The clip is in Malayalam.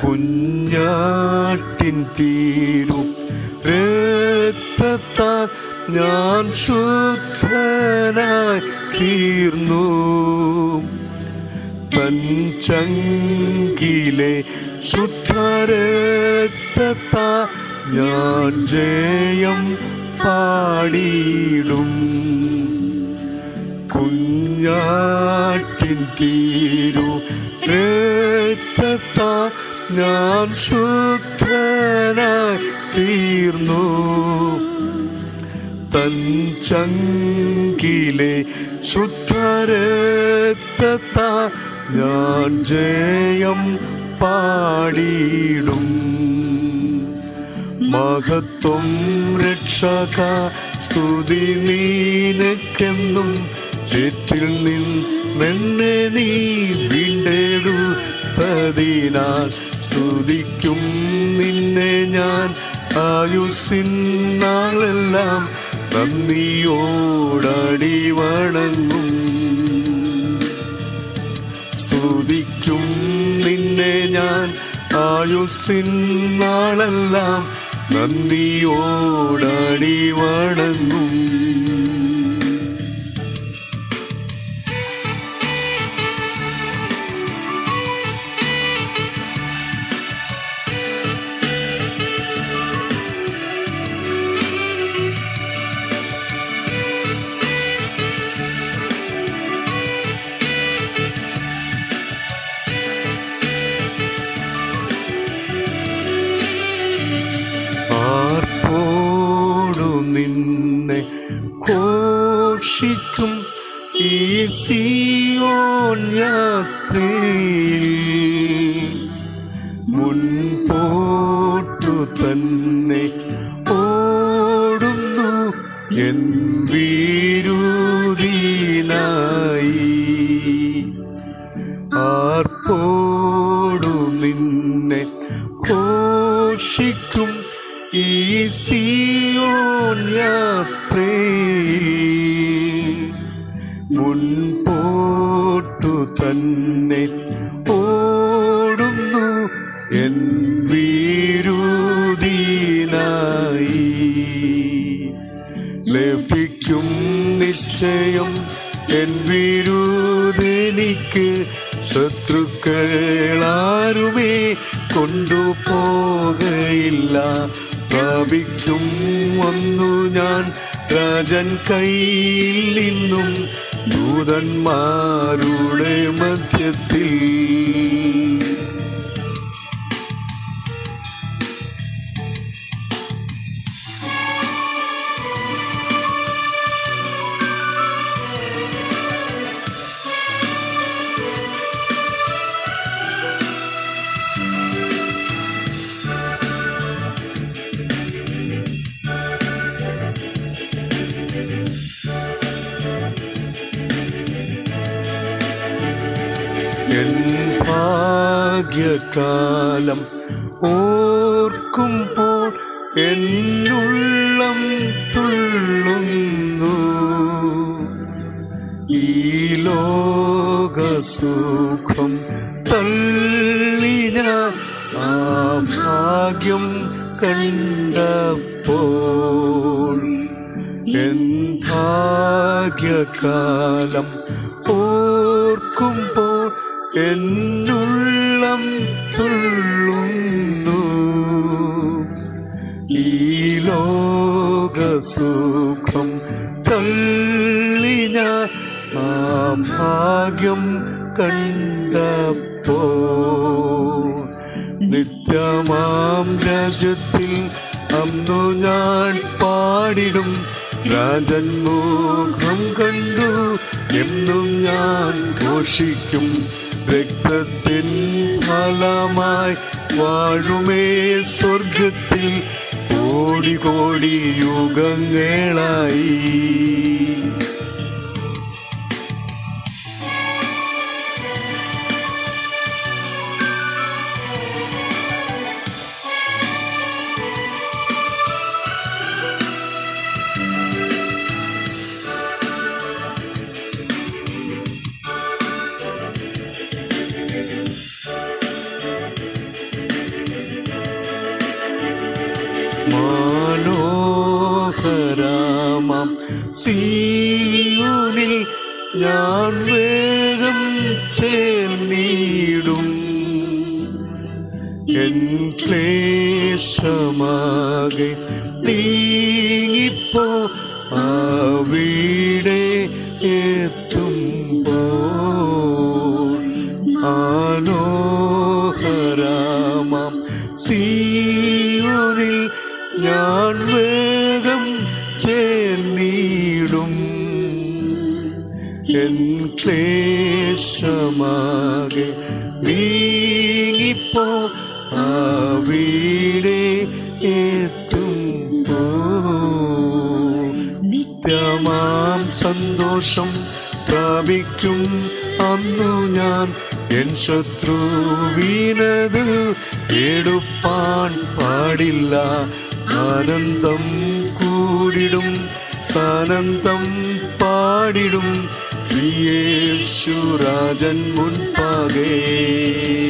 കുഞ്ഞാട്ടിൻ തീരും രക്തത്താൽ ഞാൻ ശുദ്ധനായി തീർന്നു തൻ ചങ്കിലെ ശുദ്ധരക്തത്താ ഞാൻ ജയം പാടിയിടും കുഞ്ഞാട്ടിൻ തീരു രക്തത്താ ഞാൻ ശുദ്ധനായി തീർന്നു തൻ ചങ്കിലെ ശുദ്ധരക്തത്താ ഞാൻ ജയം പാടിയിടും മഹത്വം രക്ഷക സ്തുതി നീനക്കെന്നും ചേറ്റിൽ നിന്നെ നീ വീണ്ടെടുത്തതിനാൽ സ്തുതിക്കും നിന്നെ ഞാൻ ആയുസിൻ നാളെല്ലാം നന്ദിയോടടി വണങ്ങും സ്തുതിക്കും നിന്നെ ഞാൻ ആയുസിൻ നാളെല്ലാം നന്ദിയോടടി വണങ്ങും ആർപ്പോടു നിന്നെ ഘോഷിക്കും ഈ സിയോൻ യാത്രയിൽ മുൻപോട്ടു തന്നെ ഓടുന്നു എൻ വീരുദീനായി ആർപ്പോടു നിന്നെ ഘോഷിക്കും ഈ സിയോൻ യാത്രയിൽ മുൻപോട്ടു തന്നെ ഓടുന്നു എൻ വീരുദീനായി ലഭിക്കും നിശ്ചയം എൻ വിരുദെനിക്ക് ശത്രുക്കളാരുമേ കൊണ്ടുപോകയില്ല പ്രാപിക്കും വന്നു ഞാൻ രാജൻ കയ്യിൽ നിന്നും ദൂതന്മാരുടെ മധ്യത്തിൽ എൻ ഭാഗ്യകാലം ഓർക്കുമ്പോൾ എന്നുള്ളം തുള്ളുന്നു ഈ ലോകസുഖം തള്ളിന ആ ഭാഗ്യം കണ്ടപ്പോൾ എൻ ഭാഗ്യകാലം ഓർക്കുമ്പോൾ എന്നുള്ളം തുള്ളുന്നു ഈ ലോകസുഖം തള്ളിന ആ ഭാഗ്യം കണ്ടപ്പോ നിത്യമാം രാജ്യത്തിൽ അന്നു ഞാൻ പാടിടും രാജൻ മുഖം കണ്ടു എന്നും ഞാൻ ഘോഷിക്കും രക്തത്തിൻ ഫലമായി വാഴുമേ സ്വർഗത്തിൽ കോടി കോടി യുഗങ്ങളായി മനോഹരാമം സീയോനിൽ ഞാൻ വേഗം ചേർന്നിടും എൻ ക്ലേശമാകെ നീങ്ങിപ്പോ അവിടെ എത്തുമ്പോൾ മനോഹരാമം സീയോനിൽ ഞാൻ വേഗം ചേർന്നിടും എൻ ക്ലേശമാകെ നീങ്ങിപ്പോ അവിടെ എത്തുമ്പോ നിത്യമാം സന്തോഷം പ്രാപിക്കും അന്നു ഞാൻ എൻ ശത്രുവിനത് എടുപ്പാൻ പാടില്ല ആനന്ദം കൂടിടും സാനന്ദം പാടിടും ശ്രീയേശുരാജൻ മുൻപാകേ